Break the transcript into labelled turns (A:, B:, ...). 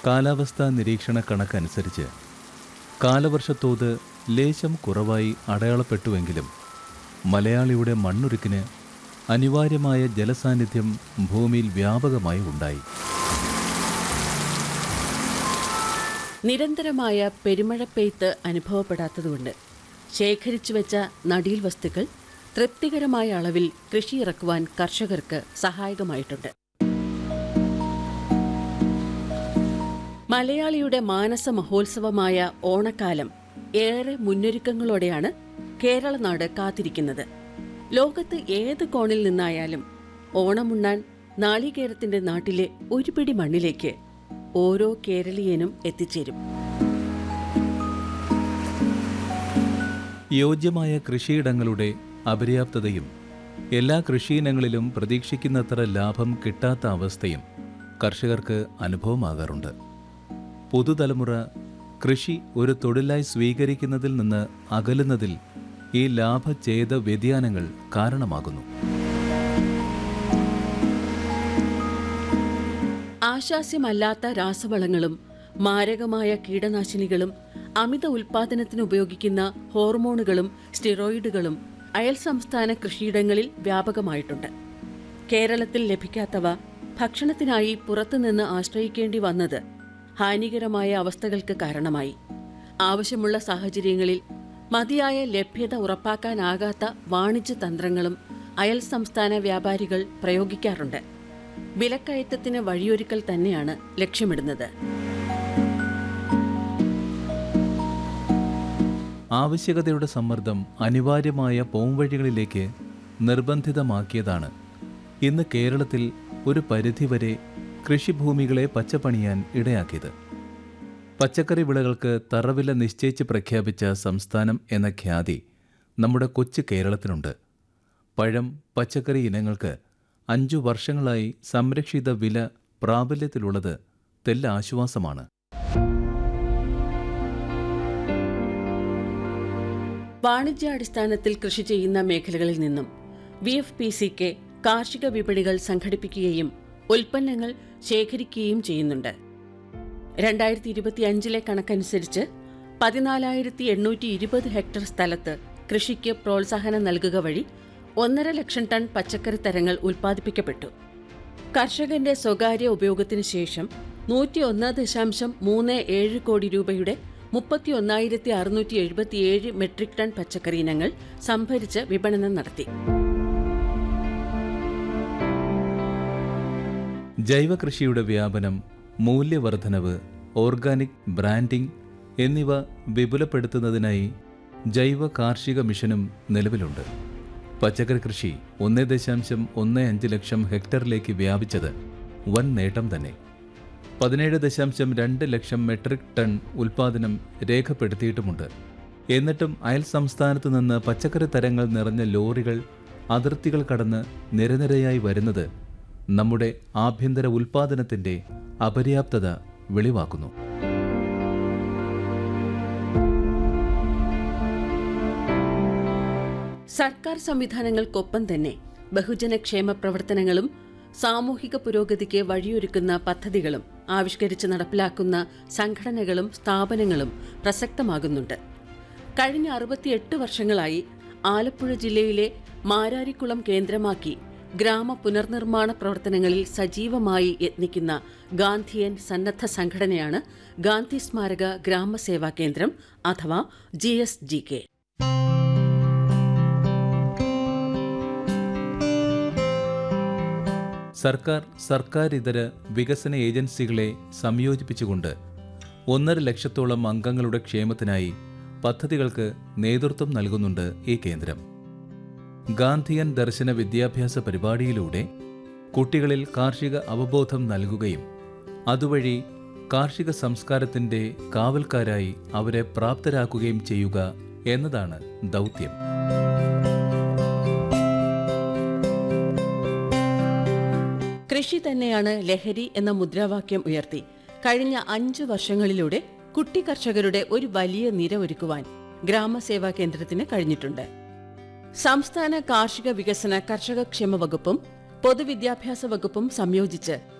A: കാലാവസ്ഥാ നിരീക്ഷണ കണക്കനുസരിച്ച് കാലവർഷത്തോത് ലേശം കുറവായി അടയാളപ്പെട്ടുവെങ്കിലും മലയാളിയുടെ മണ്ണുരുക്കിന് അനിവാര്യമായ ജലസാന്നിധ്യം ഭൂമിയിൽ വ്യാപകമായി ഉണ്ടായി
B: നിരന്തരമായ പെരുമഴപ്പെയ്ത്ത് അനുഭവപ്പെടാത്തതുകൊണ്ട് ശേഖരിച്ചു വെച്ച നടീൽ വസ്തുക്കൾ തൃപ്തികരമായ അളവിൽ കൃഷി ഇറക്കുവാൻ കർഷകർക്ക് സഹായകമായിട്ടുണ്ട് മലയാളിയുടെ മാനസ മഹോത്സവമായ ഓണക്കാലം ഏറെ മുന്നൊരുക്കങ്ങളോടെയാണ് കേരളനാട് കാത്തിരിക്കുന്നത് ലോകത്ത് ഏത് കോണിൽ നിന്നായാലും ഓണമുണ്ണാൻ നാളികേരത്തിന്റെ നാട്ടിലെ ഒരു പിടി മണ്ണിലേക്ക് ഓരോ കേരളീയനും എത്തിച്ചേരും
A: യോജ്യമായ കൃഷിയിടങ്ങളുടെ അപര്യാപ്തതയും എല്ലാ കൃഷിയിനങ്ങളിലും പ്രതീക്ഷിക്കുന്നത്ര ലാഭം കിട്ടാത്ത അവസ്ഥയും കർഷകർക്ക് അനുഭവമാകാറുണ്ട് പുതുതലമുറ കൃഷി ഒരു തൊഴിലായി സ്വീകരിക്കുന്നതിൽ നിന്ന് അകലുന്നതിൽ ഈ ലാഭഛേദ വ്യതിയാനങ്ങൾ കാരണമാകുന്നു
B: ആശാസ്യമല്ലാത്ത രാസവളങ്ങളും മാരകമായ കീടനാശിനികളും അമിത ഉൽപാദനത്തിന് ഉപയോഗിക്കുന്ന ഹോർമോണുകളും സ്റ്റിറോയിഡുകളും അയൽ സംസ്ഥാന കൃഷിയിടങ്ങളിൽ വ്യാപകമായിട്ടുണ്ട് കേരളത്തിൽ ലഭിക്കാത്തവ ഭക്ഷണത്തിനായി പുറത്തുനിന്ന് ആശ്രയിക്കേണ്ടി വന്നത് ഹാനികരമായ അവസ്ഥകൾക്ക് കാരണമായി ആവശ്യമുള്ള സാഹചര്യങ്ങളിൽ മതിയായ ലഭ്യത ഉറപ്പാക്കാനാകാത്ത വാണിജ്യ തന്ത്രങ്ങളും അയൽ സംസ്ഥാന വ്യാപാരികൾ പ്രയോഗിക്കാറുണ്ട് വിലക്കയറ്റത്തിന് വഴിയൊരുക്കൽ തന്നെയാണ് ലക്ഷ്യമിടുന്നത്
A: ആവശ്യകതയുടെ സമ്മർദ്ദം അനിവാര്യമായ പോംവഴികളിലേക്ക് നിർബന്ധിതമാക്കിയതാണ് ഇന്ന് കേരളത്തിൽ ഒരു പരിധിവരെ കൃഷിഭൂമികളെ പച്ചപ്പണിയാൻ ഇടയാക്കിയത് പച്ചക്കറി വിളകൾക്ക് തറവില നിശ്ചയിച്ച് പ്രഖ്യാപിച്ച സംസ്ഥാനം എന്ന ഖ്യാതി നമ്മുടെ കൊച്ചു കേരളത്തിനുണ്ട് പഴം പച്ചക്കറി ഇനങ്ങൾക്ക് അഞ്ചു വർഷങ്ങളായി സംരക്ഷിത വില പ്രാബല്യത്തിലുള്ളത് തെല്ലാശ്വാസമാണ്
B: വാണിജ്യാടിസ്ഥാനത്തിൽ കൃഷി ചെയ്യുന്ന മേഖലകളിൽ നിന്നും വി എഫ് പി സിക്ക് കാർഷിക വിപണികൾ സംഘടിപ്പിക്കുകയും ഉൽപ്പന്നങ്ങൾ ശേഖരിക്കുകയും ചെയ്യുന്നുണ്ട് രണ്ടായിരത്തി ഇരുപത്തിയഞ്ചിലെ കണക്കനുസരിച്ച് പതിനാലായിരത്തി എണ്ണൂറ്റി ഇരുപത് ഹെക്ടർ സ്ഥലത്ത് കൃഷിക്ക് പ്രോത്സാഹനം നൽകുക വഴി ഒന്നര ലക്ഷം ടൺ പച്ചക്കറി തരങ്ങൾ ഉൽപ്പാദിപ്പിക്കപ്പെട്ടു കർഷകന്റെ സ്വകാര്യ ഉപയോഗത്തിന് ശേഷം നൂറ്റി ഒന്ന് ദശാംശം മൂന്ന് ഏഴ് കോടി രൂപയുടെ മുപ്പത്തി ഒന്നായിരത്തി അറുന്നൂറ്റി എഴുപത്തിയേഴ് മെട്രിക് ടൺ പച്ചക്കറി ഇനങ്ങൾ സംഭരിച്ച് വിപണനം നടത്തി
A: ജൈവ കൃഷിയുടെ വ്യാപനം മൂല്യവർദ്ധനവ് ഓർഗാനിക് ബ്രാൻഡിംഗ് എന്നിവ വിപുലപ്പെടുത്തുന്നതിനായി ജൈവ കാർഷിക മിഷനും നിലവിലുണ്ട് പച്ചക്കറി കൃഷി ഒന്നേ ദശാംശം ഒന്ന് അഞ്ച് ലക്ഷം ഹെക്ടറിലേക്ക് വ്യാപിച്ചത് വൻ നേട്ടം തന്നെ പതിനേഴ് ദശാംശം രണ്ട് ലക്ഷം മെട്രിക് ടൺ ഉൽപാദനം രേഖപ്പെടുത്തിയിട്ടുമുണ്ട് എന്നിട്ടും അയൽ സംസ്ഥാനത്തു നിന്ന് പച്ചക്കറി തരങ്ങൾ നിറഞ്ഞ ലോറികൾ അതിർത്തികൾ കടന്ന് നിരനിരയായി വരുന്നത് നമ്മുടെ ആഭ്യന്തര ഉൽപാദനത്തിന്റെ അപര്യാപ്തത വെളിവാക്കുന്നു
B: സർക്കാർ സംവിധാനങ്ങൾക്കൊപ്പം തന്നെ ബഹുജനക്ഷേമ പ്രവർത്തനങ്ങളും സാമൂഹിക പുരോഗതിക്ക് വഴിയൊരുക്കുന്ന പദ്ധതികളും ആവിഷ്കരിച്ച് നടപ്പിലാക്കുന്ന സംഘടനകളും സ്ഥാപനങ്ങളും പ്രസക്തമാകുന്നുണ്ട് കഴിഞ്ഞ അറുപത്തിയെട്ട് വർഷങ്ങളായി ആലപ്പുഴ ജില്ലയിലെ മാരാരിക്കുളം കേന്ദ്രമാക്കി ഗ്രാമ പുനർനിർമ്മാണ പ്രവർത്തനങ്ങളിൽ സജീവമായി യത്നിക്കുന്ന ഗാന്ധിയൻ സന്നദ്ധ സംഘടനയാണ് ഗാന്ധി സ്മാരക ഗ്രാമസേവാ കേന്ദ്രം അഥവാ ജി എസ് ജി കെ
A: സർക്കാർ സർക്കാരിതര വികസന ഏജൻസികളെ സംയോജിപ്പിച്ചുകൊണ്ട് ഒന്നര ലക്ഷത്തോളം അംഗങ്ങളുടെ ക്ഷേമത്തിനായി പദ്ധതികൾക്ക് നേതൃത്വം നൽകുന്നുണ്ട് ഈ കേന്ദ്രം ഗാന്ധിയൻ ദർശന വിദ്യാഭ്യാസ പരിപാടിയിലൂടെ കുട്ടികളിൽ കാർഷിക അവബോധം നൽകുകയും അതുവഴി കാർഷിക സംസ്കാരത്തിന്റെ കാവൽക്കാരായി അവരെ പ്രാപ്തരാക്കുകയും ചെയ്യുക എന്നതാണ് ദൗത്യം
B: കൃഷി തന്നെയാണ് ലഹരി എന്ന മുദ്രാവാക്യം ഉയർത്തി കഴിഞ്ഞ അഞ്ചു വർഷങ്ങളിലൂടെ കുട്ടി കർഷകരുടെ ഒരു വലിയ നിര ഒരുക്കുവാൻ ഗ്രാമസേവാ കേന്ദ്രത്തിന് കഴിഞ്ഞിട്ടുണ്ട് സംസ്ഥാന കാർഷിക വികസന കർഷകക്ഷേമ വകുപ്പും പൊതുവിദ്യാഭ്യാസ വകുപ്പും സംയോജിച്ച്